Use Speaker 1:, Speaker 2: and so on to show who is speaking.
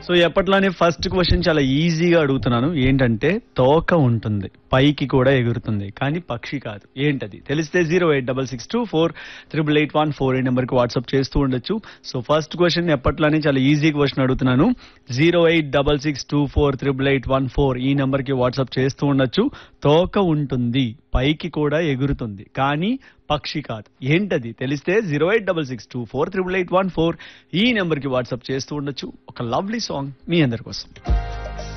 Speaker 1: so ఎప్పట్లానే first question చాలా ఈజీగా అడుగుతున్నాను ఏంటంటే తోక ఉంటుంది పైకి కూడా ఎగురుతుంది కానీ పక్షి కాదు ఏంటది తెలిస్తే zero eight double six two four triple eight one four ఈ నెంబర్కి వాట్సాప్ చేస్తూ ఉండొచ్చు సో ఫస్ట్ క్వశ్చన్ ఎప్పట్లానే చాలా ఈజీ క్వశ్చన్ అడుగుతున్నాను zero eight double six two four triple eight one four ఈ నెంబర్కి వాట్సాప్ చేస్తూ ఉండొచ్చు తోక ఉంటుంది పైకి కూడా ఎగురుతుంది కానీ పక్షి కాదు ఏంటది తెలిస్తే zero eight double six two four triple eight one four ఈ నెంబర్కి వాట్సాప్ చేస్తూ ఉండొచ్చు ఒక లవ్లీ సాంగ్ మీ అందరి కోసం